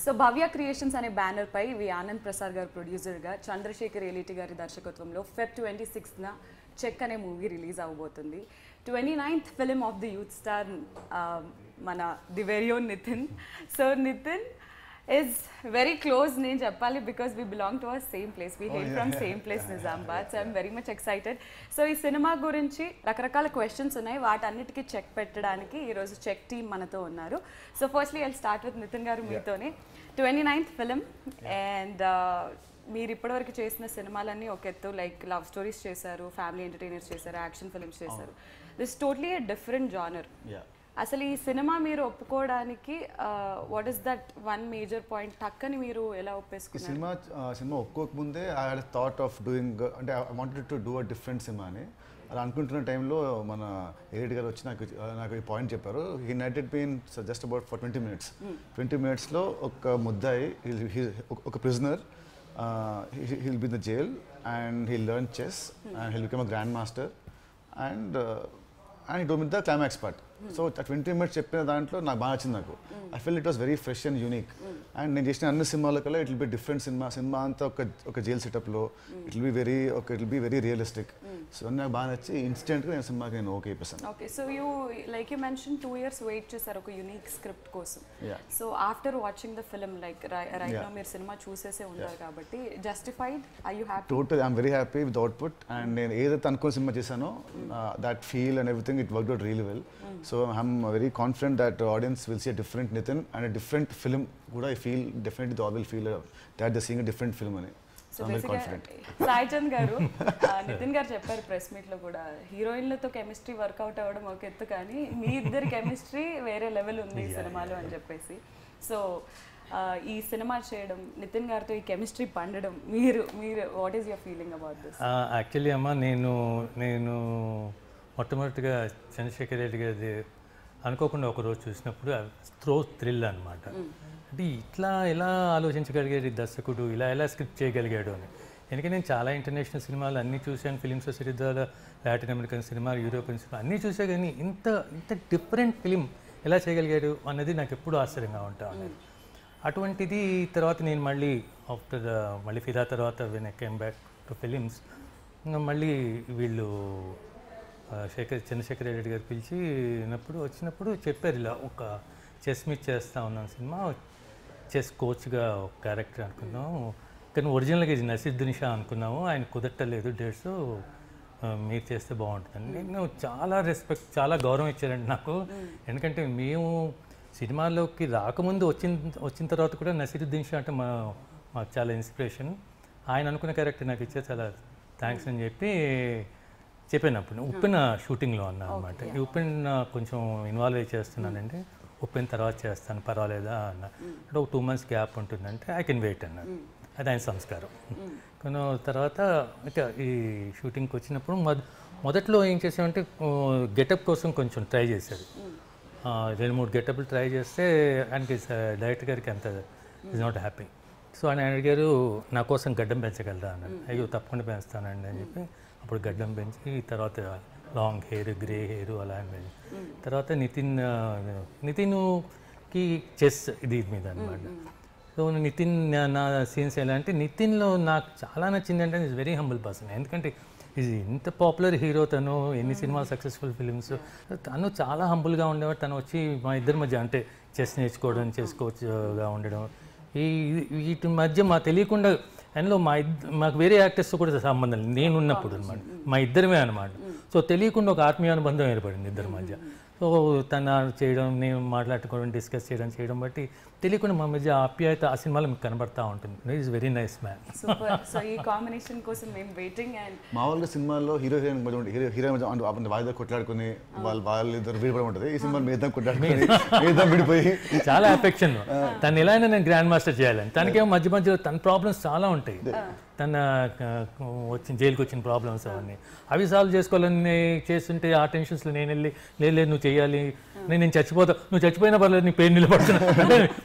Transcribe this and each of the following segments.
So Bhavya creations అనే banner పై వి ఆనంద్ ప్రసాద్ గారు ప్రొడ్యూసర్గా చంద్రశేఖర్ ఏలిటి గారి దర్శకత్వంలో ఫెబ్ ట్వంటీ సిక్స్త్న చెక్ అనే మూవీ రిలీజ్ అవ్వబోతుంది twenty ninth film of the youth star మన the very own Nithin so Nithin is very close నేను చెప్పాలి because we belong to our same place we hail from same place Nizamabad so I'm very much excited so ఈ cinema గురించి రకరకాల questions ఉన్నాయి వాటన్నిటికీ check పెట్టడానికి ఈరోజు చెక్ టీమ్ మనతో ఉన్నారు so firstly I start with Nithin garu మీతోనే ట్వంటీ నైన్త్ ఫిలిం అండ్ మీరు ఇప్పటివరకు చేసిన సినిమాలన్నీ ఒక ఎత్తు లైక్ లవ్ స్టోరీస్ చేశారు ఫ్యామిలీ ఎంటర్టైనర్స్ చేశారు యాక్షన్ ఫిల్మ్స్ చేశారు this totally a different genre yeah అసలు ఈ సినిమా మీరు ఒప్పుకోవడానికి what is that one major point టక్కని మీరు ఎలా ఈ ఒప్పేసుకున్నారు సినిమా ఆ, సినిమా ఒప్పుకోక ముందే I had thought of doing అంటే I wanted to do a different cinema అని అలా అనుకుంటున్న టైంలో మన ఎడిట్ గారు వచ్చి నాకు నాకు ఈ పాయింట్ చెప్పారు he narrated been just about for twenty minutes twenty మినిట్స్లో ఒక ముద్దాయి he'll- he- ఒక- ఒక prisoner he'll be the jail and he learn chess and he'll become a grand master and and do with the climax part so twenty minutes చెప్పిన దాంట్లో నాకు బాగా నచ్చింది నాకు I feel it was very fresh and unique and నేను చేసిన అన్ని సినిమాల కల్లా it will be different cinema cinema అంతా ఒక ఒక జైల్ సెటప్లో ఇట్ విల్ బి వెరీ ఒక it will be very realistic so నాకు బాగా నచ్చి ఇన్స్టెంట్గా నేను సినిమాకి నేను ఓకే చెప్పేసాను okay so you like you mention two years wait చేశారు ఒక యునిక్ స్క్రిప్ట్ కోసం Yeah. So after watching the film like right Yeah. No మీరు సినిమా చూసేసే ఉన్నారు కాబట్టి justified I you happy total I'm very happy with output and నేను ఏదైతే అనుకున్న సినిమా చేశానో that feel and everything it work out really well so I'm very confident that audience will see different Nithin and different film కూడా I feel definitely though will feel that the seeing different film అని so so I'm very బేసిక్గా confident Sai Chand garu ఆ, నితిన్ గారు చెప్పారు press meet లో కూడా హీరోయిన్లతో chemistry work out అవ్వడం ఒక ఎత్తు కానీ మీ ఇద్దరి కెమిస్ట్రీ వేరే లెవెల్ ఉంది ఈ సినిమాలో అని చెప్పేసి సో ఈ సినిమా చేయడం నితిన్ గారితో ఈ కెమిస్ట్రీ పండడం మీరు మీరు what is your feeling about this actually అమ్మ నేను నేను మొట్టమొదటిగా చంద్రశేఖర్ రెడ్డి గారి అనుకోకుండా ఒక రోజు చూసినప్పుడు త్రో థ్రిల్ అనమాట అంటే ఇట్లా ఎలా ఆలోచించగలిగాడు ఈ దర్శకుడు ఇలా ఎలా స్క్రిప్ట్ చేయగలిగాడు అని ఎందుకంటే నేను చాలా ఇంటర్నేషనల్ సినిమాలు అన్నీ చూశాను ఫిలిమ్స్ సరిద్దాల Latin American cinema European cinema అన్నీ చూసా కానీ ఇంత ఇంత డిఫరెంట్ ఫిలిం ఎలా చేయగలిగాడు అన్నది నాకు ఎప్పుడూ ఆశ్చర్యంగా ఉంటా ఉన్నది అటువంటిది తర్వాత నేను మళ్ళీ ఆఫ్టర్ మళ్ళీ ఫిదా తర్వాత when I came back to films మళ్ళీ వీళ్ళు ఆ, శేఖర్ చంద్రశేఖర్ రెడ్డి గారు పిలిచినప్పుడు వచ్చినప్పుడు చెప్పారు ఇలా ఒక చెస్ మీట్ చేస్తా ఉన్నాం సినిమా చెస్ కోచ్గా ఒక క్యారెక్టర్ అనుకున్నాం కానీ ఒరిజినల్గా ఇది నసీరుద్దీన్ షా అనుకున్నాము ఆయన కుదరటలేదు డేట్స్ మీరు చేస్తే బాగుంటుందండి నేను చాలా రెస్పెక్ట్ చాలా గౌరవం ఇచ్చారండి నాకు ఎందుకంటే మేము సినిమాల్లోకి రాకముందు వచ్చిన వచ్చిన తర్వాత కూడా నసీరుద్దీన్ షా అంటే మా మాకు చాలా ఇన్స్పిరేషన్ ఆయన అనుకున్న క్యారెక్టర్ నాకు ఇచ్చే చాలా థ్యాంక్స్ అని చెప్పి చెప్పాను అప్పుడు ఉప్పెన షూటింగ్లో అన్నా అనమాట ఈ ఉప్పెన కొంచెం ఇన్వాల్వ్ అయ్యి చేస్తున్నానండి ఉప్పెన తర్వాత చేస్తాను పర్వాలేదా అన్న అంటే ఒక టూ మంత్స్ గ్యాప్ ఉంటుందంటే ఐ కెన్ వెయిట్ అన్న అది ఆయన సంస్కారం కొన్ని తర్వాత అంటే ఈ షూటింగ్కి వచ్చినప్పుడు మొద- మొదట్లో ఏం చేసామంటే గెటప్ కోసం కొంచెం ట్రై చేశాడు ఆ, రెండు మూడు గెటప్లు ట్రై చేస్తే ఆయనకి డైరెక్టర్ గారికి అంత ఇస్ నాట్ హ్యాపీ సో ఆయన అడిగారు నా కోసం గడ్డం పెంచగలరా అన్నాడు అయ్యో తప్పకుండా పెంచుతానండి అని చెప్పి అప్పుడు గడ్డం పెంచి తర్వాత లాంగ్ హెయిర్ గ్రే హెయిర్ అలా అని పెంచి. తర్వాత నితిన్ ఆ, నితిన్కి చెస్ ఇది మీద అనమాట సో నితిన్ నా- నా సీన్స్ ఎలా అంటే నితిన్లో నాకు చాలా నచ్చింది అంటే ఇస్ వెరీ హంబుల్ పర్సన్ ఎందుకంటే ఇది ఇంత పాపులర్ హీరో తను ఎన్ని సినిమాలు సక్సెస్ఫుల్ ఫిలిమ్స్ తను చాలా హంబుల్గా ఉండేవాడు తను వచ్చి మా ఇద్దరి మధ్య అంటే చెస్ నేర్చుకోవడం చెస్ కోచ్గా ఉండడం ఈ వీటి మధ్య మా తెలియకుండా అందులో మా ఇద్ద మాకు వేరే యాక్టర్స్తో కూడా సంబంధం లేదు నేను ఉన్నప్పుడు అనమాట మా ఇద్దరమే అనమాట సో తెలియకుండా ఒక ఆత్మీయానుబంధం ఏర్పడింది ఇద్దరి మధ్య సో తన చేయడం నేను మాట్లాడుకోవడం డిస్కస్ చేయడం చేయడం బట్టి తెలియకుండా మా మధ్య ఆప్యాయత ఆ సినిమాలో మీకు కనబడతా ఉంటుంది is very nice man super so ఈ కాంబినేషన్ కోసం మేము వెయిటింగ్ అండ్ మామూలుగా సినిమాల్లో హీరో హీరోయిన్ మధ్య ఉంటే- హీరో హీరోయిన్ మధ్య అంటే అప్పుడు వాళ్ళిద్దరు కొట్లాడుకుని వాళ్ళు వాళ్ళిద్దరు విడిపడి ఉంటుంది ఈ సినిమా మీద కొట్లాడుకుని మీద విడిపోయి చాలా ఎఫెక్షన్ తను ఎలా అయినా నేను గ్రాండ్ మాస్టర్ చేయాలని తనకేమో మధ్య మధ్యలో తన ప్రాబ్లమ్స్ చాలా ఉంటాయి తన ఆ, వచ్చిన జైలుకి వచ్చిన ప్రాబ్లమ్స్ అవన్నీ అవి సాల్వ్ చేసుకోవాలని చేస్తుంటే ఆ టెన్షన్స్లో నేను వెళ్ళి లేదు లేదు నువ్వు చేయాలి నేను నేను చచ్చిపోతా నువ్వు చచ్చిపోయినా పర్లేదు నీ పెయిన్ నిలబడుతున్నా అంటే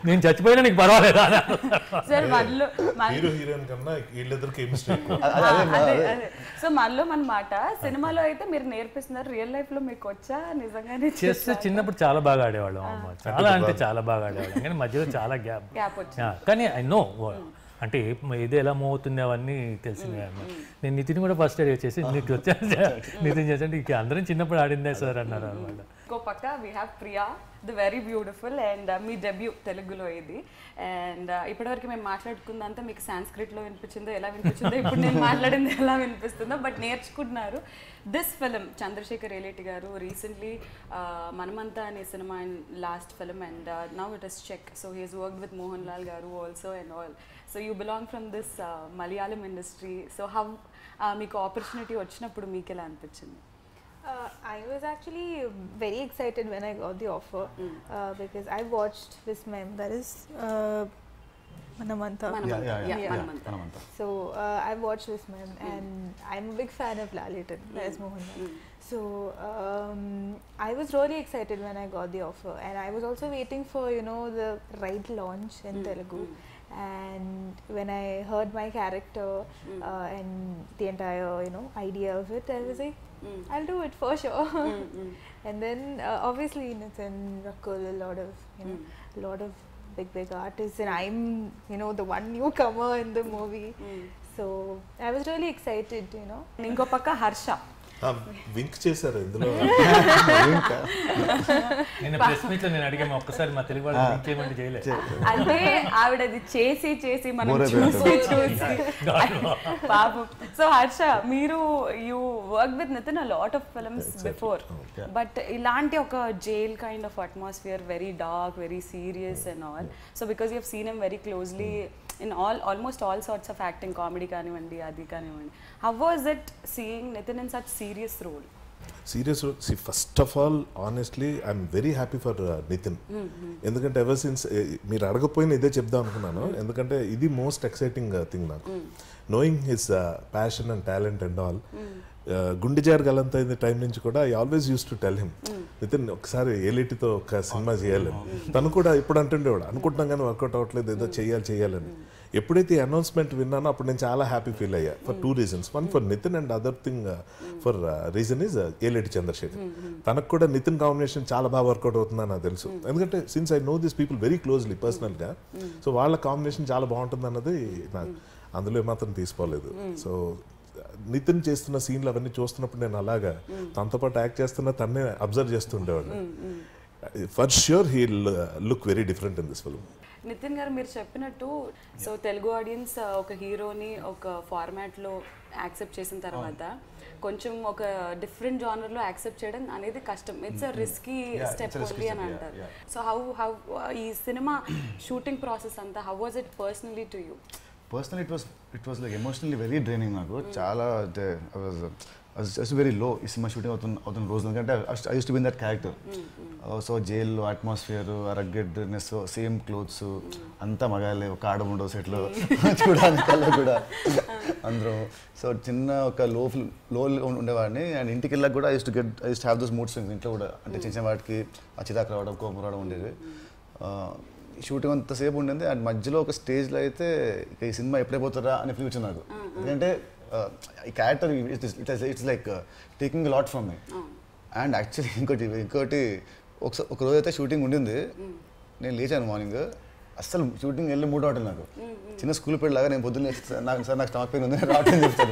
నేను చచ్చిపోయినా నీకు పర్వాలేదా అని సార్ మనలో మన హీరో హీరోయిన్ కన్నా వీళ్ళిద్దరు కెమిస్ట్రీ ఎక్కువ ఆ, అదే అదే సో మనలో మన మాట సినిమాలో అయితే మీరు నేర్పిస్తున్నారు రియల్ లైఫ్ లో మీకు వచ్చా నిజంగానే చెస్ చిన్నప్పుడు చాలా బాగా ఆడేవాళ్ళం అమ్మ చాలా అంటే చాలా బాగా ఆడేవాళ్ళం కానీ మధ్యలో చాలా గ్యాప్ గ్యాప్ వచ్చి కానీ ఐ నో అంటే ఇది ఎలా మూవ్ అవుతుంది అవన్నీ తెలిసింది అన్నమాట నేను నితిన్ కూడా ఫస్ట్ ఇయర్ వచ్చేసి నీకు వచ్చా నితిన్ చేసి అంటే ఇక అందరం చిన్నప్పుడు ఆడిందే సార్ అన్నారు అనమాట ఇంకో పక్క we have Priya the very beautiful and మీ డెబ్యూ తెలుగులో ఇది అండ్ ఇప్పటివరకు మేము మాట్లాడుకుందంతా మీకు సాంస్క్రిట్లో వినిపించిందో ఎలా వినిపించిందో ఇప్పుడు నేను మాట్లాడింది ఎలా వినిపిస్తుందో బట్ నేర్చుకుంటున్నారు this film Chandrasekhar Yeleti garu recently Manamantha అనే cinema last film and now it is check so he's work with Mohan Lal garu also and all so you belong from this Malayalam industry so how మీకు ఆపర్చునిటీ వచ్చినప్పుడు మీకు ఎలా అనిపించింది Uh, I was actually very excited when I got the offer uh, because I watched this meme that is uh, Manamanta. Manamanta. Yeah, yeah, Yeah, yeah. Manamanta. మనమంతా. So uh, I watched this meme and I'm a big fan of Lalitan, that is Mohan. Lal. So um, I was really excited when I got the offer and I was also waiting for you know the right launch in Telugu. And when I heard my character uh, and the entire you know idea of it, I was like, I'll do it for sure. and then uh, obviously Nathan, Rakul, a lot of you know, a lot of big big artists, and I'm you know the one newcomer in the movie. So I was really excited, you know. ఇంకో పక్క Harsha wink చేశారు ఇందులో నేను press meet లో నేను అడిగాను ఒక్కసారి మా తెలుగు వాళ్ళు లింక్ చేయమంటే చేయలేదు అంటే ఆవిడ అది చేసి చేసి మనం Bore చూసి అయిపోయింది. చూసి పాపం సో హర్ష మీరు you work with Nithin a lot of films before but ఇలాంటి ఒక jail kind of atmosphere very dark very serious and all so because you seen em very closely in all almost all sorts of acting comedy కానివ్వండి అది కానివ్వండి how was it seeing Nithin in such serious role serious see first of all honestly I'm very happy for Nithin ఎందుకంటే ever since మీరు అడగపోయిన ఇదే చెప్దాం అనుకున్నాను ఎందుకంటే ఇది మోస్ట్ ఎక్సైటింగ్ థింగ్ నాకు knowing his passion and talent and all గుండెజారు గలంత అయిన టైం నుంచి కూడా I always use to tell him Nithin ఒకసారి ఏలిటితో ఒక సినిమా చేయాలని తను కూడా ఇప్పుడు అంటుండేవాడు అనుకుంటున్నాం కానీ వర్కౌట్ అవ్వట్లేదు ఏదో చేయాలి చేయాలని ఎప్పుడైతే అనౌన్స్మెంట్ విన్నానో అప్పుడు నేను చాలా హ్యాపీ ఫీల్ అయ్యా for two reasons one for Nithin and other thing for reason is Yeleti Chandrasekhar తనకు కూడా నితిన్ కాంబినేషన్ చాలా బాగా వర్కౌట్ అవుతుందని నాకు తెలుసు ఎందుకంటే since I know this people very closely పర్సనల్గా సో వాళ్ళ కాంబినేషన్ చాలా బాగుంటుంది అన్నది నాకు అందులో మాత్రం తీసుకోలేదు సో నితిన్ చేస్తున్న సీన్లు అవన్నీ చూస్తున్నప్పుడు నేను అలాగా తనతో పాటు యాక్ట్ చేస్తున్న తన్నే అబ్జర్వ్ చేస్తుండేవాడిని for sure he look very different in this film Nithin garu మీరు చెప్పినట్టు సో తెలుగు ఆడియన్స్ ఒక హీరోని ఒక ఫార్మాట్లో యాక్సెప్ట్ చేసిన తర్వాత కొంచెం ఒక డిఫరెంట్ జానర్లో యాక్సెప్ట్ చేయడం అనేది కష్టం it's a risky Yeah, step it's a risky only అని step, yeah, అంటారు yeah. సో హౌ హౌ ఈ సినిమా షూటింగ్ ప్రాసెస్ అంతా how was it personally to you personal it was it was like emotionally very draining నాకు చాలా అంటే I was just very low ఈ cinema shooting అవుతున్న అవుతున్న రోజులు ఎందుకంటే I use to been that character so జైల్లో అట్మాస్ఫియర్ ఆ రగ్గెడ్నెస్ సేమ్ క్లోత్స్ అంతా మగాలే ఒక ఆడ ఉండవు సెట్లో చూడడానికి అలా కూడా అందరం సో చిన్న ఒక లో లో ఉండేవాడిని అండ్ ఇంటికి వెళ్ళాక కూడా I use to get I use have those mood swings ఇంట్లో కూడా అంటే చిన్న చిన్న వాటికి ఆ చిరాకు రావడం కోపం రావడం ఉండేది షూటింగ్ అంతసేపు ఉండింది అండ్ మధ్యలో ఒక స్టేజ్లో అయితే ఇక ఈ సినిమా ఎప్పుడైపోతారా అని ఫీల్ వచ్చింది నాకు ఎందుకంటే uh, ఈ character it's it's like taking lot from me and actually ఇంకోటి ఇంకోటి ఒకసారి ఒక రోజు అయితే షూటింగ్ ఉండింది నేను లేచాను మార్నింగ్ అస్సలు షూటింగ్ వెళ్ళి మూడు అవటం నాకు చిన్న స్కూల్ పిల్లలాగా నేను పొద్దున్న లేచి, "సార్, నాకు సార్ నాకు స్టమక్ పెయిన్ ఉంది నేను రావట్లేదు చెప్తాను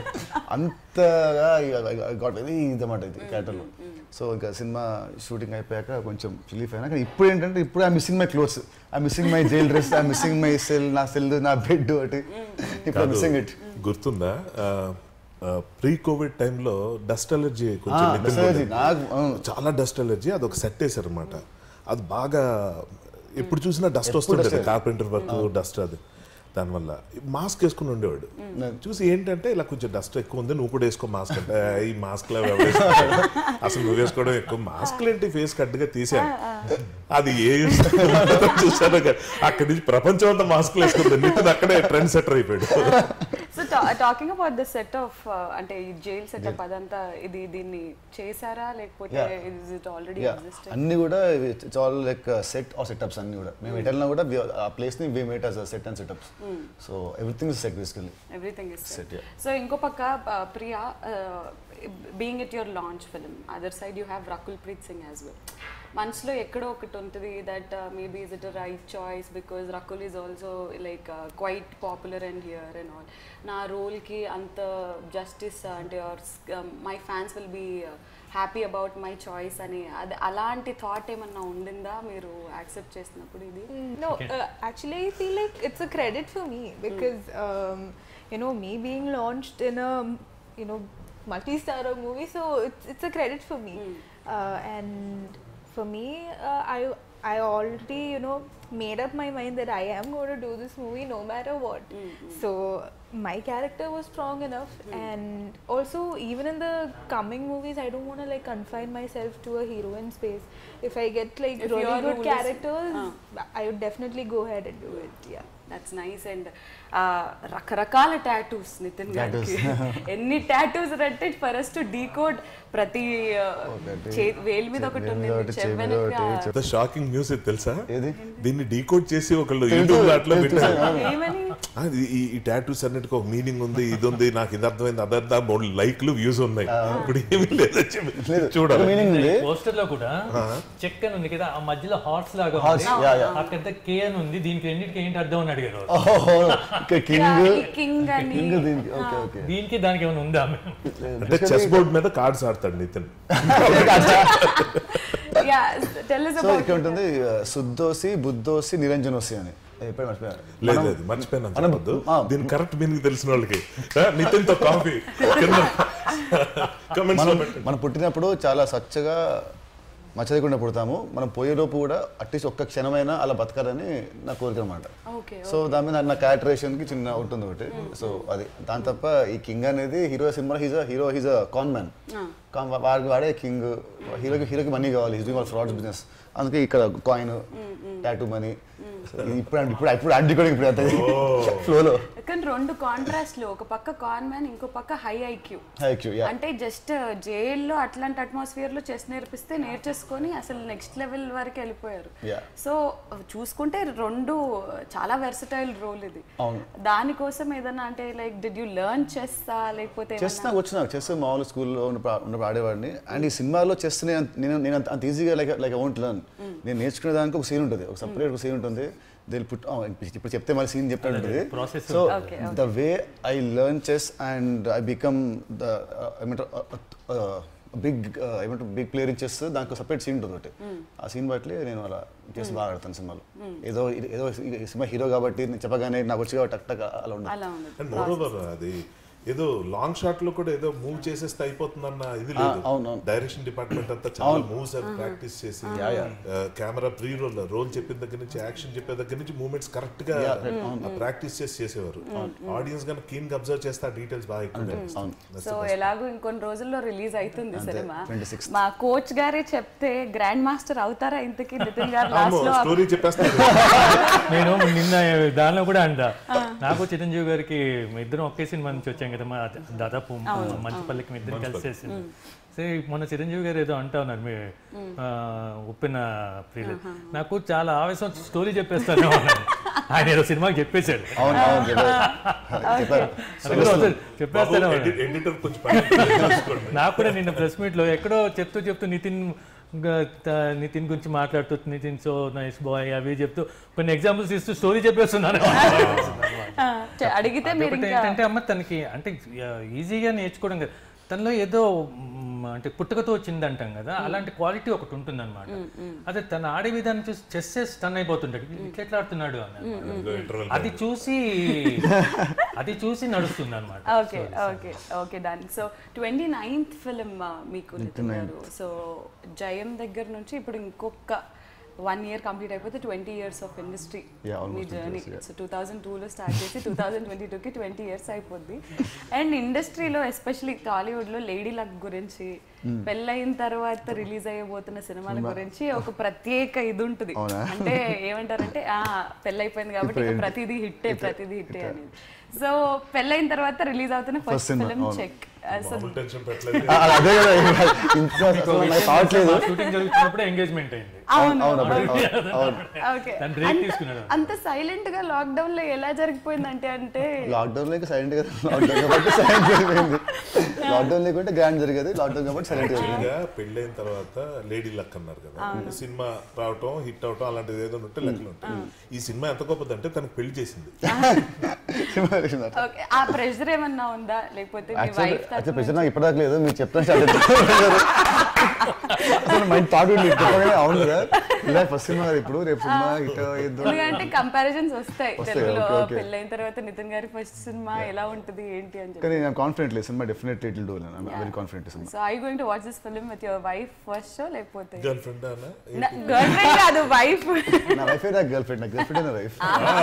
అంతగా గాట్ వెరీ ఇదన్నమాట ఇది క్యారెక్టర్లో సో ఇంకా సినిమా షూటింగ్ అయిపోయాక కొంచెం రిలీఫ్ అయినా కానీ ఇప్పుడు ఏంటంటే ఇప్పుడు I missing my clothes I missing my jail dress I missing my cell నా సెల్ నా బెడ్ ఒకటి ఇప్పుడు మిస్సింగ్ ఇట్ గుర్తుందా ప్రీ కోవిడ్ టైంలో డస్ట్ అలర్జీ కొంచెం నితిన్ dust allergy. ఉండేది. నాకు, అవును. చాలా డస్ట్ అలర్జీ అది ఒక సెట్ వేసారు అనమాట అది బాగా ఎప్పుడు చూసినా డస్ట్ ఎప్పుడు వస్తుంటుంది dust. కార్పెంటర్ వర్క్ డస్ట్ అది దానివల్ల మాస్క్ వేసుకుని ఉండేవాడు చూసి ఏంటంటే ఇలా కొంచెం డస్ట్ ఎక్కువ ఉంది నువ్వు కూడా వేసుకో మాస్క్ అంటే "ఆ, ఈ మాస్క్ అసలు నువ్వు వేసుకోవడం ఎక్కువ మాస్క్ ఏంటి ఫేస్ కట్టుగా తీసాను అది ఏ చూసాను కదా. అక్కడి నుంచి ప్రపంచం అంతా మాస్క్ వేసుకుంది నితిన్ అక్కడే ట్రెండ్ సెటర్ అయిపోయాడు so talking about the set of అంటే ఈ జైల్ సెటప్ అదంతా ఇది దీన్ని చేశారా లేకపోతే Yeah. Is it already yeah existed అన్ని కూడా it's all like set or setups అన్ని కూడా మేము ఎటెల్నా కూడా we- ఆ ప్లేస్ ని we made as set and setups so everything is set basically everything is Set, yeah. So ఇంకో పక్క uh, Priya being it your launch film other side you have Rakul Preet Singh as well మనసులో ఎక్కడో ఒకటి ఉంటుంది that maybe is it right choice because Rakul is also like quite popular and here and all నా రోల్కి అంత justice అంటే or my fans will be happy about my choice అని అది అలాంటి థాట్ ఏమన్నా ఉండిందా మీరు యాక్సెప్ట్ చేసినప్పుడు ఇది No, uh, actually, I feel like it's a credit for me because um, you know me being launched in a you know multi-star movie, so it's it's a credit for me. Uh, and for me, uh, I I already you know made up my mind that I am going to do this movie no matter what. So my character was strong enough, and also even in the coming movies, I don't want to like confine myself to a heroine space. If I get like If really your good role is- characters, Ah. I would definitely go ahead and do it. Yeah. That's nice and రకరకాల tattoos Nithin గారికి ఎన్ని tattoos అంటే for us to decode ప్రతి uh, ఒకటి, చే- వేలు మీద ఒకటి వేలు మీద ఉంది ఒకటి, చెవి మీద చెవెనక ఒకటి, ఎంత షాకింగ్ న్యూస్ ఇది తెలుసా ఏది దీన్ని డీకోడ్ చేసి ఒకళ్ళు తెలుసు, యూట్యూబ్ అట్లా తెలుసు, పెట్టారు ఏమని అది ఈ ఈ టాటూస్ అన్నిటికీ ఒక మీనింగ్ ఉంది ఇది ఉంది నాకు ఇది అర్థమైంది అదర్థం మూడు లైక్లు వ్యూస్ ఉన్నాయి ఇప్పుడు ఏమీ లేదు లేదు చూడాలి మీనింగ్ ఉంది పోస్టర్ లో కూడా చెక్ అని ఉంది కదా ఆ మధ్యలో హార్స్ లాగా Horse, ఉంది yeah, yeah. అక్కడ కే అని ఉంది దీనికి రెండింటికి ఏంటి అర్థం అని అడిగారు కింగ్ కింగ్ అని కింగ్ దీనికి ఓకే ఓకే దీనికి దానికి ఏమైనా ఉందా అంటే చెస్ బోర్డ్ మీద కార్డ్స్ ఆడతాడు Nithin yeah tell us so about ఇక్కడ ఉంటుంది uh, శుద్ధోసి బుద్ధోసి నిరంజనోసి అని ఎప్పుడు మర్చిపోయాను లేదు లేదు మర్చిపోయినా మనం- చెప్పొద్దు ఆ. దీని కరెక్ట్ మీనింగ్ తెలిసిన వాళ్ళకి నితిన్ తో కాఫీ కమెంట్స్ లో మనం పెట్టండి మనం పుట్టినప్పుడు చాలా స్వచ్ఛగా మచ్చలేకుండా పుడతాము మనం పోయేలోపు కూడా అట్లీస్ట్ ఒక్క క్షణమైనా అలా బతకాలని నా కోరిక అనమాట ఓకే సో దాని మీద నా క్యారెక్టరేషన్కి చిన్న ఉంటుంది ఒకటి సో అది దాని తప్ప ఈ కింగ్ అనేది hero cinema he's hero he's a con man వాడికి వాడే కింగ్ హీరోకి హీరోకి మనీ కావాలి హీజ్ వాళ్ళ ఫ్రాడ్స్ బిజినెస్ అందుకే ఇక్కడ కాయిన్ టాటూ మనీ ఇప్పుడు ఇప్పుడు ఇప్పుడు అడ్డుకోవడం ఇప్పుడు అంతే ఫ్లోలో కానీ రెండు కాంట్రాస్ట్ లో ఒక పక్క కాన్ మ్యాన్ ఇంకో పక్క హై ఐక్యూ ఐక్యూ యా అంటే జస్ట్ జైల్లో అట్లాంటి అట్మాస్ఫియర్ లో చెస్ నేర్పిస్తే నేర్చేసుకొని అసలు నెక్స్ట్ లెవెల్ వరకు వెళ్ళిపోయారు Yeah. సో చూసుకుంటే రెండు చాలా వెర్సటైల్ రోల్ ఇది అవును. దానికోసం ఏదైనా అంటే like did you learn chess లేకపోతే చెస్ ఏమన్నా- నాకు వచ్చిన చెస్ మామూలు స్కూల్లో ఉన్నప్పుడు ఉన్నప్పుడు ఆడేవాడిని అండ్ ఈ సినిమాలో చెస్ నేను నేను నేను అంత అంత ఈజీగా లైక్ లైక్ అమౌంట్ లర్న్ నేను నేర్చుకునే దానికి ఒక సీన్ ఉంటుంది ఒక సపరేట్ ఒక సీన్ ఉంటుంది దిల్ పుట్ ఇప్పుడు చెప్తే మళ్ళీ సీన్ చెప్తాడు ఉంటుంది process so Okay, the way I learn chess and I become the ఏమంటారు బిగ్ ఏమంటారు బిగ్ ప్లేయర్ ఇన్ చెస్ దానికి సపరేట్ సీన్ ఉంటుంది ఒకటి ఆ సీన్ బట్టి నేను అలా చెస్ బాగా ఆడతాను సినిమాలో ఏదో ఏదో ఈ సినిమా హీరో కాబట్టి నేను చెప్పగానే నాకు వచ్చి టక్ టక్ అలా ఉండదు అలా ఉంది అండ్ మోర్ ఓవర్ అది ఏదో లాంగ్ షాట్ లో కూడా ఏదో మూవ్ చేసేస్తే అయిపోతుందన్న ఇది అవును, లేదు అవును. డైరెక్షన్ డిపార్ట్మెంట్ అంతా చాలా మూవ్స్ ప్రాక్టీస్ చేసి Yeah, yeah. Camera pre roll roll చెప్పిన దగ్గర నుంచి యాక్షన్ చెప్పే దగ్గర నుంచి మూమెంట్స్ కరెక్ట్ గా ప్రాక్టీస్ చేసి చేసేవారు ఆడియన్స్ కన్నా కీన్ గా అబ్జర్వ్ చేస్తే ఆ డీటెయిల్స్ బాగా ఎక్కువ కనిపిస్తాయి. సో ఎలాగో ఇంకొన్ని రోజుల్లో రిలీజ్ అవుతుంది అంతే, సినిమా 26th. మా కోచ్ గారే చెప్తే గ్రాండ్ మాస్టర్ అవుతారా ఇంతకీ నితిన్ గారు లాస్ట్ లో స్టోరీ చెప్పేస్తాను నేను నిన్న దానిలో కూడా అంట నాకు చిరంజీవి గారికి మీ ఇద్దరం ఒకే సినిమా నుంచి వచ్చాం కదా మా దాదాపు మంచిపల్లికి మీ ఇద్దరు కలిసి చేసింది సో మొన్న చిరంజీవి గారు ఏదో అంటా ఉన్నారు మీ ఆ, ఉప్పిన ప్రియులు నాకు చాలా ఆవేశం స్టోరీ చెప్పేస్తాను అన్నారు. ఆయన ఏదో సినిమాకి చెప్పేశాడు అవును అవును చెప్పారు చెప్పారు అది కూడా వస్తుంది. చెప్పేస్తాను అన్నారు. ఎడిటర్ కొంచెం పని చూసుకోండి. నాకు కూడా నిన్న ప్రెస్ మీట్ లో ఎక్కడో చెప్తూ చెప్తూ నితిన్ గ- త- నితిన్ గురించి మాట్లాడుతూ నితిన్ సో నైస్ బాయ్ అవి చెప్తూ కొన్ని ఎగ్జాంపుల్స్ ఇస్తూ స్టోరీ చెప్పేస్తున్నాను ఆ, చె- అడిగితే మీరు అదొకటి ఇంకా ఏంటంటే అమ్మ తనకి అంటే ఈజీగా నేర్చుకోవడం కదా తనలో ఏదో మ్, అంటే పుట్టుకతో వచ్చింది అంటాం కదా అలాంటి క్వాలిటీ ఒకటి ఉంటుంది అనమాట అదే తన ఆడే విధానం చూసి చెస్ స్టన్ అయిపోతుంటాడు ఇట్లా ఎట్లా ఆడుతున్నాడు అని ఇదిగో interval అది చూసి అది చూసి నడుస్తుంది అనమాట okay okay okay done so twenty ninth film మీకు నితిన్ గారు సో జయం దగ్గర నుంచి ఇప్పుడు ఇంకొక వన్ ఇయర్ కంప్లీట్ అయిపోతే twenty years of industry Yeah, almost మీ 20 journey years, yeah. So two thousand టూలో స్టార్ట్ చేసి టూ థౌజండ్ ట్వంటీ టూకి ట్వంటీ ఇయర్స్ అయిపోద్ది అండ్ ఇండస్ట్రీలో ఎస్పెషలీ టాలీవుడ్లో లేడీ లక్ గురించి పెళ్ళయిన తర్వాత రిలీజ్ అయ్యబోతున్న సినిమాల గురించి ఒక ప్రత్యేక ఇది ఉంటుంది అవునా? అంటే ఏమంటారంటే ఆ పెళ్ళైపోయింది కాబట్టి ఇక ప్రతిదీ హిట్టే ప్రతిదీ హిట్టే అనేది సో పెళ్ళైన తర్వాత రిలీజ్ అవుతున్న First ఫస్ట్ cinema, ఫిల్మ్ అవును. చెక్ మామూలు టెన్షన్ పెట్టలేదు ఆ, అదే కదా ఇంత అసలు నాకు thought లేదు షూటింగ్ జరుగుతున్నప్పుడు ఎంగేజ్మెంట్ అయింది అవును అవును అవును అవును ఓకే తను బ్రేక్ తీసుకున్నాడు అంత సైలెంట్ గా లాక్డౌన్ లో ఎలా జరిగిపోయిందంటే అంటే లాక్డౌన్ లేక సైలెంట్ గా లాక్డౌన్ కాబట్టి సైలెంట్ అయిపోయింది లాక్డౌన్ లేకుంటే గ్రాండ్ జరిగేది లాక్డౌన్ కాబట్టి సైలెంట్ అయిపోయింది యాక్చువల్గా పెళ్ళైన తర్వాత లేడీ లక్ అన్నారు కదా సినిమా రావటం హిట్ అవటం అలాంటిది ఏదో ఉంటే లెక్కలు ఉంటాయి ఈ సినిమా ఎంత గొప్పదంటే తనకు పెళ్లి చేసింది ఓకే ఆ ప్రెషర్ ఏమన్నా ఉందా లేకపోతే మీ యాక్చువల్ వైఫ్ యాక్చువల్ ప్రెషర్ నాకు ఇప్పటిదాకా లేదు మీరు చెప్తాను స్టార్ట్ అసలు మైండ్ థాట్ చెప్పగానే అవును కదా ఇలా ఫస్ట్ సినిమా కదా ఇప్పుడు రేపు సినిమా హిట్ అయ్యిద్దు ఎందుకంటే కంపారిజన్స్ వస్తాయి వస్తాయి, తెలుగులో okay, okay. పెళ్ళైన తర్వాత నితిన్ గారి ఫస్ట్ సినిమా ఎలా ఉంటుంది ఏంటి అని చెప్పి కానీ నేను కాన్ఫిడెంట్ లేదు సినిమా డెఫినెట్ ఇట్ డూ నేను very confident cinema so I going to watch this film with your wife first show లేకపోతే గర్ల్ ఫ్రెండ్ అన్న గర్ల్ ఫ్రెండ్ కాదు వైఫ్ నా వైఫ్ నా గర్ల్ ఫ్రెండ్ నా గర్ల్ ఫ్రెండ్ నా wife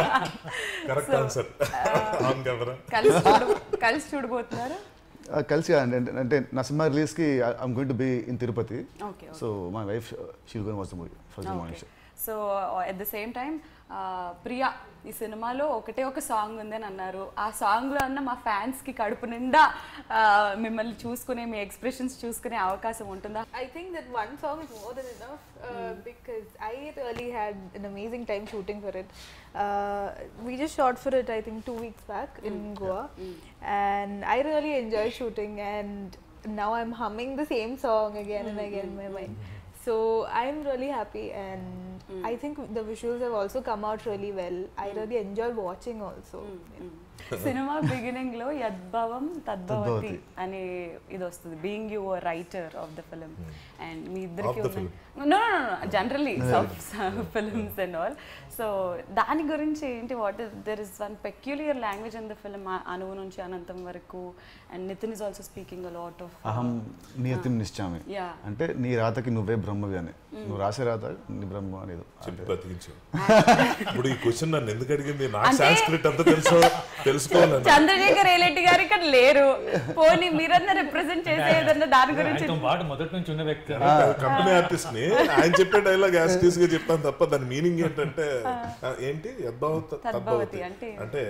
correct answer on camera కలిసి చూడ కలిసి చూడబోతున్నారు కలిసి కాదండి అంటే- అంటే నా సినిమా రిలీజ్ కి I'm going to be in Tirupati okay so my wife she'll gonna watch the movie first morning show so at the same time Priya ఈ సినిమాలో ఒకటే ఒక సాంగ్ ఉంది అని అన్నారు ఆ సాంగ్లో అన్న మా ఫ్యాన్స్కి కడుపు నిండా ఆ, మిమ్మల్ని చూసుకునే మీ ఎక్స్ప్రెషన్స్ చూసుకునే అవకాశం ఉంటుందా I think that one song is more than enough uh, because I really had an amazing time shooting for it. Uh, we just shot for it, I think, two weeks back in Goa, and I really enjoyed shooting. And now I'm humming the same song again and again in my mind. So I'm really happy, and I think the visuals have also come out really well. I really enjoy watching also. Cinema beginning లో యద్భవం తద్భవతి తద్భవతి. అనే ఇది వస్తుంది being you writer of the film and మీ Of ఇద్దరికి the know generally films and all so దాని గురించి ఏంటి what is there is one peculiar language in the film అనువు నుంచి అనంతం వరకు and Nithin is also speaking a lot of అహం నియతిం నిశ్చామి Yeah. అంటే నీ రాతకి నువ్వే బ్రహ్మవి అని నువ్వు రాసే రాత నీ బ్రహ్మ అనేది చెప్పి బతికించావు ఇప్పుడు ఈ క్వశ్చన్ నన్ను ఎందుకు అడిగింది నాకు సాంస్క్రిట్ అంతా తెలుసు తెలుసుకోవాలని చంద్రశేఖర్ రేలెడ్డి గారు ఇక్కడ లేరు పోనీ మీరన్నా రిప్రజెంట్ చేసే ఏదన్నా దాని గురించి ఆయనతో పాటు మొదటి నుంచి ఉన్న వ్యక్తి కంపెనీ ఆర్టిస్ట్ ని ఆయన చెప్పే డైలాగ్ యాస్టీస్ గా చెప్తాను తప్ప దాని మీనింగ్ ఏంటంటే ఆ, ఏంటి యద్భావత తద్భవతి తద్భవతి అంటే? అంటే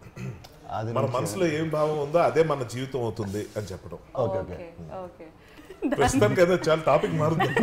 అది మన మనసులో ఏం భావం ఉందో అదే మన జీవితం అవుతుంది అని చెప్పడం ఓకే ఓకే ఓకే ఓకే ప్రస్తుతానికి అదే చాలా టాపిక్ మారుతుంది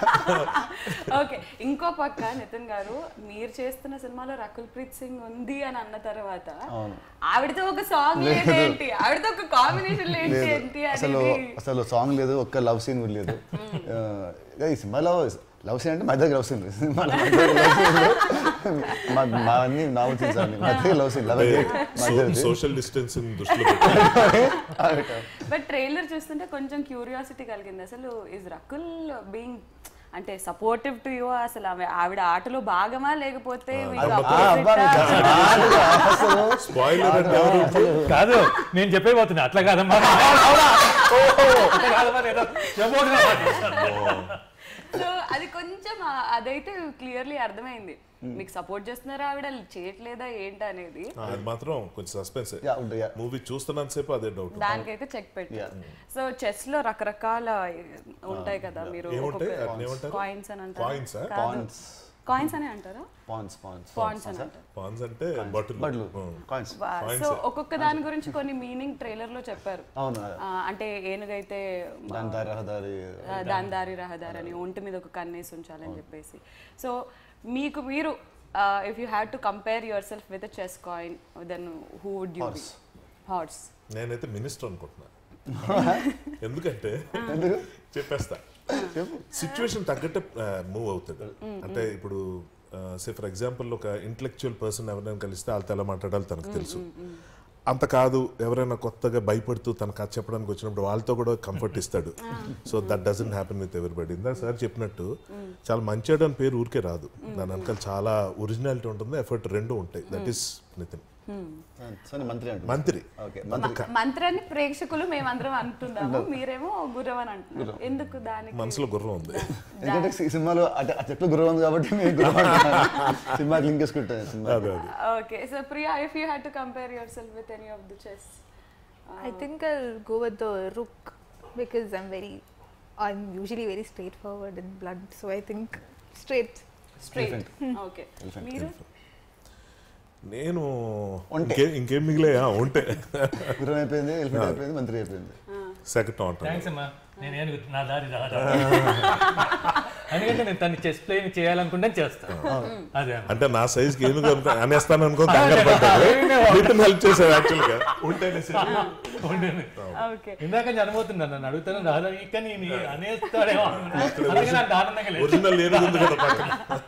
ఓకే ఇంకో పక్క నితిన్ గారు మీరు చేస్తున్న సినిమాలో రకుల్ ప్రీత్ సింగ్ ఉంది అని అన్న తర్వాత అవును. ఆవిడతో ఒక సాంగ్ లేదేంటి ఆవిడతో ఒక కాంబినేషన్ ఏంటి లేదు ఏంటి అసలు అనేది అసలు సాంగ్ లేదు ఒక్క లవ్ సీన్ కూడా లేదు ఆ, ఇక ఈ సినిమాలో లవ్ సీన్ అంటే మా దగ్గర లవ్ సీన్ సినిమాలో మా దగ్గర లవ్ సీన్ లేదు. మా- మా అన్ని నావల్ సీన్స్ అన్ని మా దగ్గర love scene love social distancing దృష్టిలో పెట్టుకొని బట్ ట్రైలర్ చూస్తుంటే కొంచెం క్యూరియాసిటీ కలిగింది అసలు ఇస్ రకుల్ బీయింగ్ అంటే సపోర్టివ్ టు యూ అసలు ఆమె ఆవిడ ఆటలో భాగమా లేకపోతే మీకు opposite ఆ? అసలు స్పాయిలర్ అంటే ఎవరు కాదు నేను చెప్పేపోతున్నా అట్లా కాదమ్మా అట్లా కాదమ్మా నేను చెప్పబోతున్నా. సో అది కొంచెం ఆ- అదైతే క్లియర్లీ అర్థమైంది మీకు సపోర్ట్ చేస్తున్నారా ఆవిడ చేయట్లేదా ఏంటి అనేది ఆ, అది మాత్రం కొంచెం సస్పెన్స్ యా ఉంటుంది యా మూవీ చూస్తున్నంతసేపు అదే డౌట్ దానికైతే చెక్ పెట్టి సో చెస్ లో రకరకాల ఉంటాయి కదా మీరు ఏముంటాయి వాటిని ఏమంటారు కాయిన్స్ అని అంటారు కాయిన్స్ పాన్స్ కాయిన్స్ అని అంటారా పాన్స్ పాన్స్ పాయింట్స్ అని అంటారు పాన్స్ అంటే బట్టలు బడ్లు కాయిన్స్ సో ఒక్కొక్క దాని గురించి కొన్ని మీనింగ్ ట్రైలర్ లో చెప్పారు అవును ఆ, అంటే ఏనుగైతే దాని దారి రహదారి ఆ, దాని దారి రహదారి అని ఒంటి మీద ఒక కన్నేసి ఉంచాలని చెప్పేసి సో మీకు మీరు if you had to compare yourself with chess coin then who would you be Horse. Horse నేనైతే మినిస్టర్ అనుకుంటున్నా ఎందుకంటే చెప్పేస్తా సిచ్యువేషన్ తగ్గట్టే మూవ్ అవుతుంది అంటే ఇప్పుడు సే ఫర్ ఎగ్జాంపుల్ ఒక ఇంటలెక్చువల్ పర్సన్ ఎవరైనా కలిస్తే వాళ్ళతో ఎలా మాట్లాడాలో తనకు తెలుసు అంత కాదు ఎవరైనా కొత్తగా భయపడుతూ తన కథ చెప్పడానికి వచ్చినప్పుడు వాళ్ళతో కూడా కంఫర్ట్ ఇస్తాడు so that doesn't happen with everybody ఇందాక సార్ చెప్పినట్టు చాలా మంచివాడు అని పేరు ఊరికే రాదు దాని వెనకాల చాలా ఒరిజినాలిటీ ఉంటుంది ఎఫర్ట్ రెండు ఉంటాయి దట్ ఈస్ నితిన్ సో నేను మంత్రి అంటున్నాను మంత్రి ఓకే మంత్రి మంత్రాన్ని ప్రేక్షకులు మేమందరం అంటున్నాము మీరేమో గుర్రం అని అంటున్నారు ఎందుకు దానికి మనసులో గుర్రం ఉంది ఎందుకంటే సి- సినిమాలో అటు ఆ చెట్లు గుర్రం ఉంది కాబట్టి మేము గుర్రం అంటున్నాను. సినిమాకి లింక్ చేసుకుంటాను సినిమా అదే అదే okay so Priya if you had to compare yourself with any of the chess I think I'll go with the rook because I'm very, I'm usually very straightforward and blunt. So I think straight. Straight okay మీరు నేను ఉంటే. ఇంకే ఇంకేం మిగిలాయా ఉంటే గుర్రం అయిపోయింది elephant అయిపోయింది మంత్రి అయిపోయింది సెకండ్ ఉంటాను థ్యాంక్స్ అమ్మా నేను ఏనుగు నా దారి రాదా ఎందుకంటే నేను తను చెస్ ప్లేయింగ్ చేయాలనుకుంటే చేస్తాను అదే అమ్మా. అంటే నా సైజ్ కి ఏనుగు అనుకో అనేస్తాను అనుకో కంగారు పడ్డాడు నితిన్ హెల్ప్ చేశాడు యాక్చువల్ గా ఉంటేనే సరే. ఉండేది. ఓకే ఇందాక నేను అనుభవుతున్నాను నన్ను అడుగుతాను రాదా ఇక నేను అనేస్తాడేమో అనుకున్నా. అందుకే నాకు ఆనందంగా లేదు ఒరిజినల్ ఏనుగు ఉంది కదా పక్కన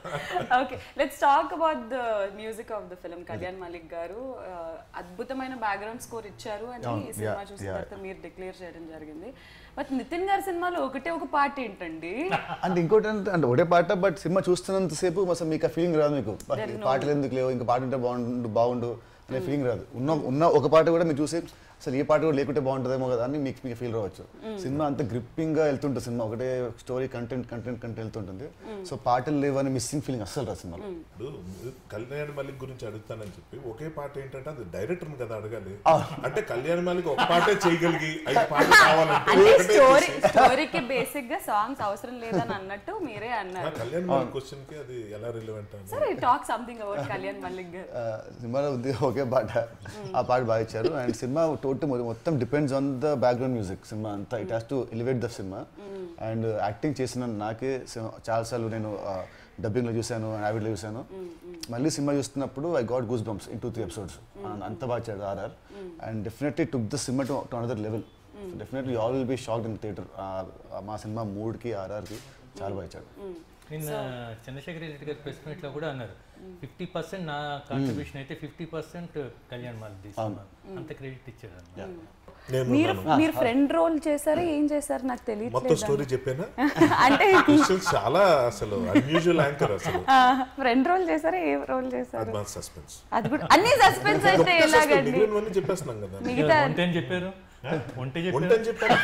okay let's talk about the music of the film Kalyan Malik garu uh, అద్భుతమైన బ్యాక్గ్రౌండ్ స్కోర్ ఇచ్చారు అని అవును, ఈ సినిమా yeah, చూసిన yeah. తర్వాత మీరు డిక్లేర్ చేయడం జరిగింది బట్ నితిన్ గారి సినిమాలో ఒకటే ఒక పాట ఏంటండి అంటే ఇంకోటి అంటే అంటే ఒకటే పాట బట్ సినిమా చూస్తున్నంతసేపు అసలు మీకు ఆ ఫీలింగ్ రాదు మీకు ఈ పాటలు ఎందుకు లేవు ఇంకా పాట ఉంటే బాగుండు బాగుండు అనే ఫీలింగ్ రాదు ఉన్న ఉన్న ఒక పాట కూడా మీరు చూసి అసలు ఈ పాట కూడా లేకుంటే బాగుంటుందేమో కదా అని మీకు మీకు ఫీల్ రావచ్చు సినిమా అంత గ్రిప్పింగ్ గా వెళ్తుంటుంది సినిమా ఒకటే స్టోరీ కంటెంట్ కంటెంట్ కంటెంట్ వెళ్తుంటుంది సో పాటలు లేవు అని మిస్సింగ్ ఫీలింగ్ అస్సలు రాదు సినిమాలో ఇప్పుడు కళ్యాణ్ మలిక్ గురించి అడుగుతానని చెప్పి ఒకే పాట ఏంటంటే అది డైరెక్టర్ కదా అడగాలి అంటే కళ్యాణ్ మలిక్ ఒక పాటే చేయగలిగి ఐదు పాటలు కావాలంటే అంటే ఒకటే స్టోరీ స్టోరీకి బేసిక్ గా సాంగ్స్ అవసరం లేదని అన్నట్టు మీరే ఆ అన్నారు కళ్యాణ్ మలిక్ క్వశ్చన్ కి అది ఎలా రిలవెంట్ అని సరే talk something about Kalyan Malik garu ఆ, సినిమాలో ఉంది ఒకే పాట ఆ పాట బాగా ఇచ్చారు అండ్ సినిమా టోటల్ మొత్తం depends on the background music cinema అంతా it has to elevate the cinema and acting చేసిన నాకే సి- చాలాసార్లు నేను డబ్బింగ్లో చూశాను యావిడ్లో చూశాను మళ్ళీ సినిమా చూస్తున్నప్పుడు I got goose bumps in two three episodes అంత బాగా ఇచ్చాడు RR and definitely took the cinema to to another level definitely all will be shocked in theatre మా సినిమా మూడ్కి ఆర్ఆర్కి చాలా బాగా ఇచ్చాడు నిన్న చంద్రశేఖర్ రెడ్డి గారి ప్రెస్ మీట్ లో కూడా అన్నారు ఫిఫ్టీ పర్సెంట్ నా కాంట్రిబ్యూషన్ అయితే ఫిఫ్టీ పర్సెంట్ కళ్యాణ్ మాల్ తీసుకున్నాను అంత క్రెడిట్ ఇచ్చారు అన్నమాట. నేను మీరు ఉన్నాను. మీరు ఫ్రెండ్ రోల్ చేశారా ఏం చేశారు నాకు మొత్తం తెలియట్లేదు స్టోరీ చెప్పానా అంటే క్వశ్చన్స్ చాలా అసలు అన్యూజువల్ యాంకర్ అసలు ఫ్రెండ్ రోల్ చేశారా ఏ రోల్ చేశారు అడ్వాన్స్ సస్పెన్స్ అది కూడా అన్ని సస్పెన్స్ అయితే ఎలాగండి మిగిలినవన్నీ చెప్పేస్తున్నాం కదా మిగతా వంట ఏం చెప్పారు వంట చెప్పారు వంటని చెప్పాను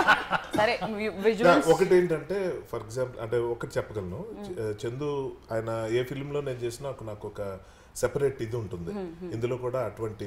సరే విజువల్స్ ఒకటి ఏంటంటే ఫర్ ఎగ్జాంపుల్ అంటే ఒకటి చెప్పగలను చ- చందు ఆయన ఏ ఫిల్మ్ లో నేను చేసినా ఒక- నాకు ఒక సెపరేట్ ఇది ఉంటుంది ఇందులో కూడా అటువంటి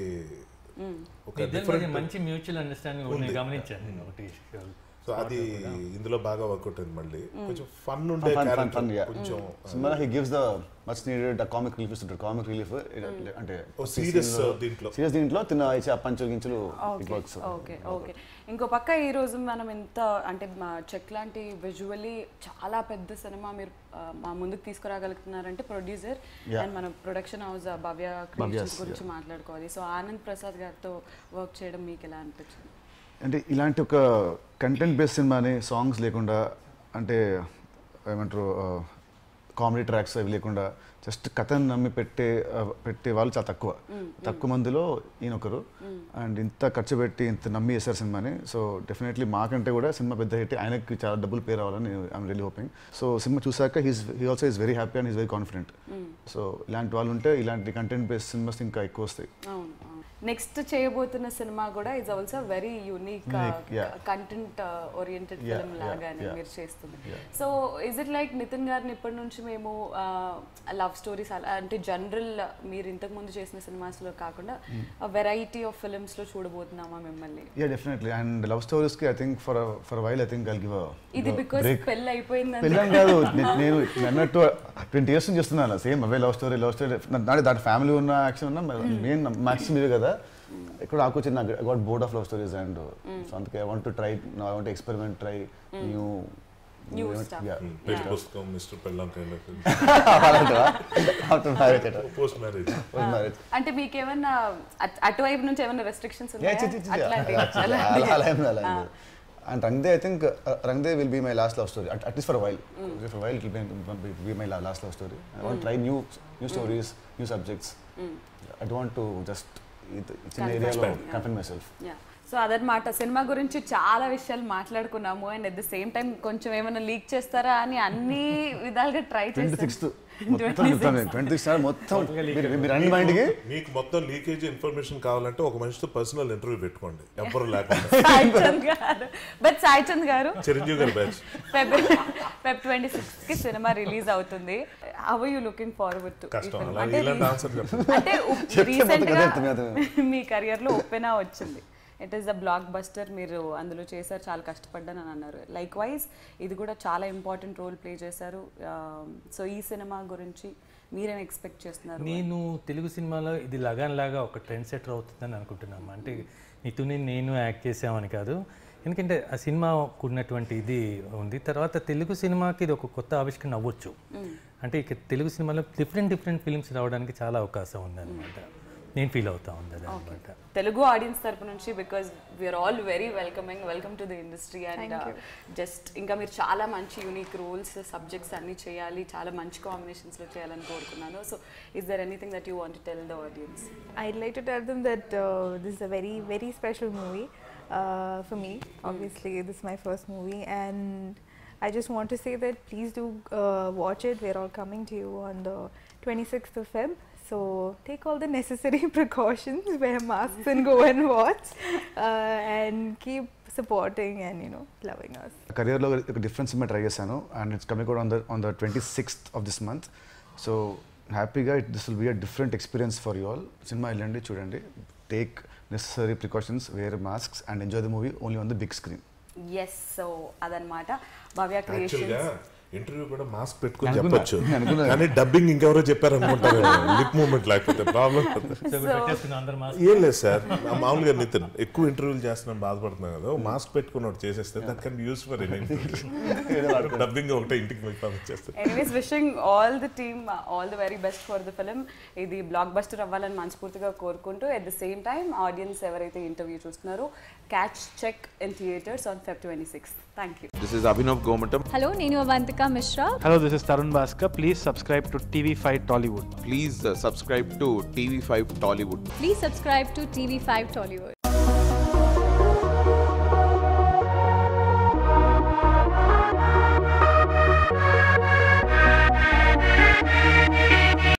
ఒక ఇద్దరి మధ్య డిఫరెంట్ మంచి మ్యూచువల్ అండర్స్టాండింగ్ నేను గమనించాను నేను ఒకటి సో అది ఇందులో బాగా వర్కౌట్ అయింది మళ్ళీ కొంచెం ఫన్ ఉండే ఫన్ ఫన్ character, ఫన్ కొంచెం సినిమాలో he gives the much needed comic relief ఇస్తుంటాడు కామిక్ రిలీఫ్ అంటే సీరియస్ దీంట్లో సీరియస్ దీంట్లో తిన్న ఇచ్చే ఆ పంచులు గించులు ఇట్ వర్క్స్ ఓకే ఓకే ఇంకో పక్క ఈ రోజు మనం ఎంత అంటే మా చెక్ లాంటి విజువల్లీ చాలా పెద్ద సినిమా మీరు ఆ, మా ముందుకు తీసుకురాగలుగుతున్నారంటే ప్రొడ్యూసర్ Yeah. అండ్ మన ప్రొడక్షన్ హౌస్ భవ్య క్రియేషన్స్ గురించి మాట్లాడుకోవాలి సో ఆనంద్ ప్రసాద్ గారితో వర్క్ చేయడం మీకు ఎలా అనిపించింది అంటే ఇలాంటి ఒక కంటెంట్ బేస్డ్ సినిమాని సాంగ్స్ లేకుండా అంటే ఏమంటారు కామెడీ ట్రాక్స్ అవి లేకుండా జస్ట్ కథను నమ్మి పెట్టే ఆ, పెట్టే వాళ్ళు చాలా తక్కువ తక్కువ మందిలో ఈయన ఒకరు అండ్ ఇంత ఖర్చు పెట్టి ఇంత నమ్మి చేశారు సినిమాని సో డెఫినెట్లీ మాకంటే కూడా సినిమా పెద్ద హిట్ ఆయనకి చాలా డబ్బులు పే రావాలని I'm really hoping so cinema చూసాక he's he also is very happy and is very confident so ఇలాంటి వాళ్ళు ఉంటే ఇలాంటి కంటెంట్ బేస్డ్ సినిమాస్ ఇంకా ఎక్కువ వస్తాయి అవును నెక్స్ట్ చేయబోతున్న సినిమా కూడా is also very unique Unique, yeah. Content oriented Yeah, film yeah, లాగానే yeah. మీరు చేస్తుంది so is it like Nithin గారిని ఇప్పటి నుంచి మేము లవ్ స్టోరీస్ అంటే జనరల్ మీరు ఇంతకు ముందు చేసిన సినిమాస్ లో కాకుండా వెరైటీ ఆఫ్ ఫిల్మ్స్ లో చూడబోతున్నామా మిమ్మల్ని యా డెఫినెట్లీ అండ్ లవ్ స్టోరీస్కి I think for for while I think I'll give ఇది బికాస్ బ్రేక్ పెళ్ళి అయిపోయిందని పెళ్ళం కాదు నే- నేను నేను అన్నట్టు ట్వంటీ ఇయర్స్ నుంచి చేస్తున్నాను సేమ్ అవే లవ్ స్టోరీ లవ్ స్టోరీ నాది దాంట్లో ఫ్యామిలీ ఉన్న యాక్షన్ ఉన్న మెయిన్ మ్యాక్స్ మీరే కదా ఇక్కడ నాకు వచ్చింది నాకు got bored of love stories and so అందుకే I want to try I want experiment try new New stuff. పెళ్లి పుస్తకం మిస్టర్ పెళ్ళం kind after marriage post marriage marriage అంటే మీకు ఏమన్నా అట్- అటువైపు నుంచి ఏమైనా రెస్ట్రిక్షన్స్ Yeah, ఉన్నాయా చి- చి- చి- అట్లాంటివి అలా- అలాంటివి. అలా- అలా ఏం లేదు, అలా ఏం లేదు. And Rang De I think Rang De will be my last love story at least for while for while it will be my last love story I want try new new stories new subjects I don't to just చిన్న Confine. ఏరియాలో Yeah. Confine myself Yeah. So అదనమాట సినిమా గురించి చాలా విషయాలు మాట్లాడుకున్నాము and at the same time కొంచెం ఏమైనా లీక్ చేస్తారా అని అన్ని విధాలుగా ట్రై ట్వంటీ చేస్తాను సిక్స్త్ మొత్తం చెప్తాను ట్వంటీ సిక్స్త్ మొత్తం మీరు మీరు అన్ని మైండ్కి మీకు మొత్తం లీకేజ్ ఇన్ఫర్మేషన్ కావాలంటే ఒక మనిషితో పర్సనల్ ఇంటర్వ్యూ పెట్టుకోండి ఎవ్వరు లేకుండా సాయి చంద్ గారు బట్ సాయి చంద్ గారు చిరంజీవి గారి batch Feb Feb twenty sixth కి సినిమా రిలీజ్ అవుతుంది how you looking forward to కష్టం అలా ఇలాంటి ఆన్సర్ చెప్పండి అంటే చెప్తే రీసెంట్ మొత్తం గా కదే అర్థం మీ కెరియర్ లో ఒప్పెనా వచ్చింది it is the blockbuster మీరు అందులో చేశారు చాలా కష్టపడ్డాను అని అన్నారు లైక్ వైజ్ ఇది కూడా చాలా ఇంపార్టెంట్ రోల్ ప్లే చేశారు సో ఈ సినిమా గురించి మీరేం ఎక్స్పెక్ట్ చేస్తున్నారు నేను తెలుగు సినిమాలో ఇది లగాన్ లాగా ఒక ట్రెండ్ సెటర్ అవుతుందని అనుకుంటున్నాము అంటే నితుని నేను యాక్ట్ చేసామని కాదు ఎందుకంటే ఆ సినిమాకు ఉన్నటువంటి ఇది ఉంది తర్వాత తెలుగు సినిమాకి ఇది ఒక కొత్త ఆవిష్కరణ అవ్వచ్చు అంటే ఇక తెలుగు సినిమాలో డిఫరెంట్ డిఫరెంట్ ఫిల్మ్స్ రావడానికి చాలా అవకాశం ఉందన్నమాట నేను ఫీల్ అవుతా ఉంది అనమాట తెలుగు ఆడియన్స్ తరపు నుంచి because we are all very welcoming welcome to the industry and just ఇంకా మీరు చాలా మంచి యూనిక్ రోల్స్ సబ్జెక్ట్స్ అన్ని చేయాలి చాలా మంచి కాంబినేషన్స్లో చేయాలని కోరుకున్నాను so is there anything that you want tell the audience I'd like to tell them that uh, this is a very, very special movie uh, for me. Obviously, this is my first movie, and I just want to say that please do uh, watch it. We're all coming to you on the 26th of Feb. So take all the necessary precautions, wear masks, and go and watch, uh, and keep supporting and you know loving us. కెరియర్లో ఒక difference cinema try చేశాను and it's coming కూడా on the on the twenty sixth of this month so హ్యాపీగా it this will be a different experience for you all cinema వెళ్ళండి చూడండి take necessary precautions wear masks and enjoy the movie only on the big screen yes so అదనమాట భవ్య యాక్చువల్గా creations interview కూడా mask పెట్టుకుని అనుకున్నా, చెప్పొచ్చు నేను అనుకున్నా. కానీ డబ్బింగ్ ఇంకెవరో చెప్పారు అనుకుంటారు లిప్ మూమెంట్ లేకపోతే ప్రాబ్లం సో పెట్టేస్తున్న అందరు మాస్ ఏం లేదు సార్ నా మామూలుగా నితిన్ ఎక్కువ ఇంటర్వ్యూలు చేస్తున్నాను బాధపడుతున్నాను కదా మాస్క్ పెట్టుకుని ఒకటి చేసేస్తే that can use for any dubbing ఒకటే ఇంటికి పోయి పంపించేస్తారు anyways wishing all the team all the very best for the film ఇది బ్లాక్ బస్టర్ అవ్వాలని మనస్ఫూర్తిగా కోరుకుంటూ at the same time audience ఎవరైతే ఇంటర్వ్యూ చూస్తున్నారో catch check in theatres on Feb twenty six thank you This is Abhinav Gomatam. Hello, Nenu Avantika Mishra. Hello, this is Tarun Bhaskar. Please subscribe to TV5 Tollywood. Please uh, subscribe to TV5 Tollywood. Please subscribe to TV5 Tollywood.